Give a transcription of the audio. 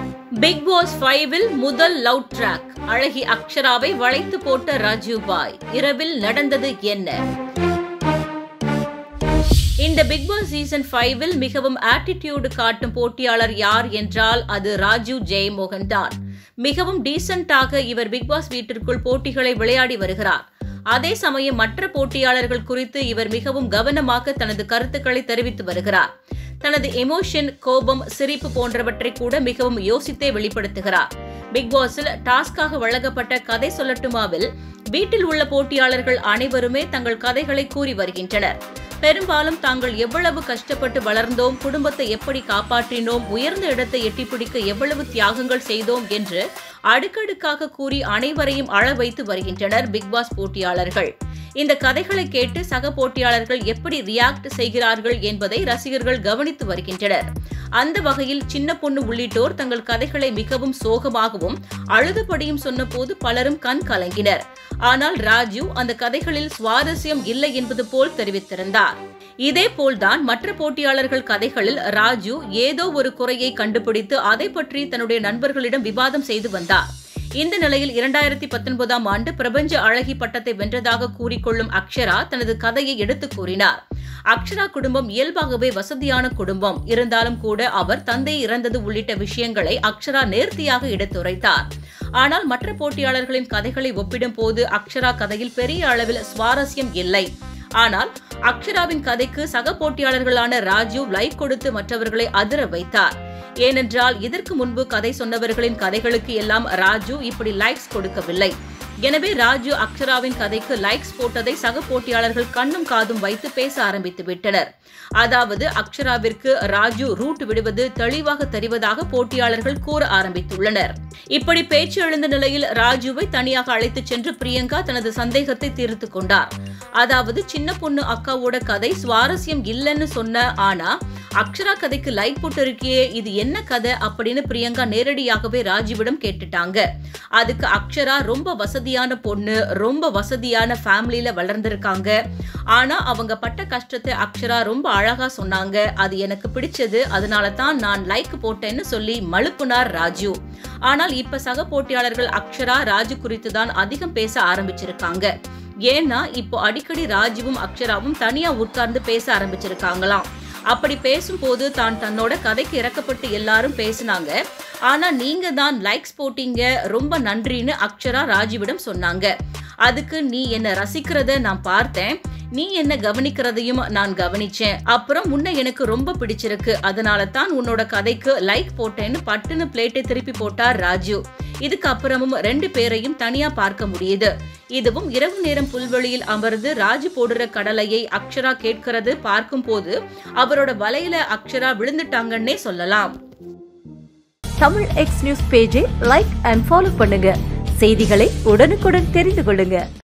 big pass ஃபைவில் முதல் love track அழகி அக்ஷராவை வளைத்து போட்ட ராஜீவ் பாய் இரவில் நடந்தது என்ன இந்த பிக் பாஸ் சீசன் ஃபைவில் மிகவும் ஆட்டிடியூடு காட்டும் போட்டியாளர் யார் என்றால் அது ராஜீவ் ஜெயமோகன் தான் மிகவும் டீசென்டாக இவர் பிக் பாஸ் வீட்டிற்குள் போட்டிகளை விளையாடி வருகிறார் அதே சமயம் மற்ற போட்டியாளர்கள் குறித்து இவர் மிகவும் கவனமாக தனது கருத்துக்களை தெரிவித்து வருகிறார் தனது எமோஷன் கோபம் சிரிப்பு போன்றவற்றை கூட மிகவும் யோசித்தே வெளிப்படுத்துகிறார் பிக் பாஸில் டாஸ்காக வழங்கப்பட்ட கதை சொல்லட்டுமாவில் வீட்டில் உள்ள போட்டியாளர்கள் அனைவருமே தங்கள் கதைகளை கூறி வருகின்றனர் பெரும்பாலும் தாங்கள் எவ்வளவு கஷ்டப்பட்டு வளர்ந்தோம் குடும்பத்தை எப்படி காப்பாற்றினோம் உயர்ந்த இடத்தை எட்டிப்பிடிக்க எவ்வளவு தியாகங்கள் செய்தோம் என்று அடுக்கடுக்காக கூறி அனைவரையும் அழ வைத்து வருகின்றனர் பிக்பாஸ் போட்டியாளர்கள் இந்த கதைகளை கேட்டு சக போட்டியாளர்கள் எப்படி ரியாக்ட் செய்கிறார்கள் என்பதை ரசிகர்கள் கவனித்து வருகின்றனர் அந்த வகையில் சின்ன பொண்ணு உள்ளிட்டோர் தங்கள் கதைகளை மிகவும் சோகமாகவும் அழுதபடியும் சொன்னபோது பலரும் கண் கலங்கினர் ஆனால் ராஜு அந்த கதைகளில் சுவாரஸ்யம் இல்லை என்பது போல் தெரிவித்திருந்தார் இதே போல்தான் மற்ற போட்டியாளர்கள் கதைகளில் ராஜு ஏதோ ஒரு குறையை கண்டுபிடித்து அதை பற்றி தன்னுடைய நண்பர்களிடம் விவாதம் செய்து வந்தார் இந்த நிலையில் இரண்டாயிரத்தி பத்தொன்பதாம் ஆண்டு பிரபஞ்ச அழகி பட்டத்தை வென்றதாக கூறிக்கொள்ளும் அக்ஷரா தனது கதையை எடுத்துக் கூறினார் அக்ஷரா குடும்பம் இயல்பாகவே வசதியான குடும்பம் இருந்தாலும் கூட அவர் தந்தை இறந்தது உள்ளிட்ட விஷயங்களை அக்ஷரா நேர்த்தியாக எடுத்துரைத்தார் ஆனால் மற்ற போட்டியாளர்களின் கதைகளை ஒப்பிடும் போது அக்ஷரா கதையில் பெரிய அளவில் சுவாரஸ்யம் இல்லை ஆனால் அக்ஷராவின் கதைக்கு சக போட்டியாளர்களான ராஜு லைக் கொடுத்து மற்றவர்களை அதிர வைத்தார் ஏனென்றால் இதற்கு முன்பு கதை சொன்னவர்களின் கதைகளுக்கு எல்லாம் ராஜு இப்படி லைக்ஸ் கொடுக்கவில்லை எனவே ராஜு அக்ஷராவின் கதைக்கு லைக்ஸ் போட்டதை சக போட்டியாளர்கள் கண்ணும் காதும் வைத்து பேச ஆரம்பித்து விட்டனர் அதாவது அக்ஷராவிற்கு ராஜு ரூட் விடுவது தெளிவாக தெரிவதாக போட்டியாளர்கள் கூற ஆரம்பித்துள்ளனர் இப்படி பேச்சு எழுந்த நிலையில் ராஜுவை தனியாக அழைத்துச் சென்று பிரியங்கா தனது சந்தேகத்தை தீர்த்து கொண்டார் அதாவது சின்ன பொண்ணு அக்காவோட கதை சுவாரஸ்யம் இல்லைன்னு சொன்ன ஆனா அக்ஷரா கதைக்கு லைக் போட்டிருக்கியே இது என்ன கதை அப்படின்னு பிரியங்கா நேரடியாகவே ராஜுவிடம் கேட்டுட்டாங்க அதுக்கு அக்ஷரா ரொம்ப வசதியான பொண்ணு ரொம்ப வசதியான ஃபேமிலியில வளர்ந்திருக்காங்க ஆனா அவங்க பட்ட கஷ்டத்தை அக்ஷரா ரொம்ப அழகா சொன்னாங்க அது எனக்கு பிடிச்சது அதனால தான் நான் லைக் போட்டேன்னு சொல்லி மழுப்புனார் ராஜு ஆனால் இப்ப சக போட்டியாளர்கள் அக்ஷரா ராஜு குறித்து தான் அதிகம் பேச ஆரம்பிச்சிருக்காங்க ஏன்னா இப்போ அடிக்கடி ராஜுவும் அக்ஷராவும் தனியா உட்கார்ந்து பேச ஆரம்பிச்சிருக்காங்களாம் அப்படி பேசும்போது தான் தன்னோட கதைக்கு இறக்கப்பட்டு எல்லாரும் பேசினாங்க ஆனா நீங்க தான் லைக்ஸ் போட்டீங்க ரொம்ப நன்றின்னு அக்ஷரா ராஜுவிடம் சொன்னாங்க அதுக்கு நீ என்ன ரசிக்கிறத நான் பார்த்தேன் நீ என்ன கவனிக்கிறதையும் நான் கவனிச்சேன் அப்புறம் உன்னை எனக்கு ரொம்ப பிடிச்சிருக்கு அதனால தான் உன்னோட கதைக்கு லைக் போட்டேன்னு பட்டுன்னு பிளேட்டை திருப்பி போட்டார் ராஜு இதுக்கு அப்புறமும் ரெண்டு பேரையும் தனியா பார்க்க முடியுது இதுவும் இரவு நேரம் புல்வெளியில் அமர்ந்து ராஜு போடுற கடலையை அக்ஷரா கேட்கிறது பார்க்கும் போது அவரோட வலையில அக்ஷரா விழுந்துட்டாங்கன்னே சொல்லலாம் தமிழ் எக்ஸ் நியூஸ் பேஜை லைக் அண்ட் ஃபாலோ பண்ணுங்க செய்திகளை உடனுக்குடன் தெரிந்து கொள்ளுங்க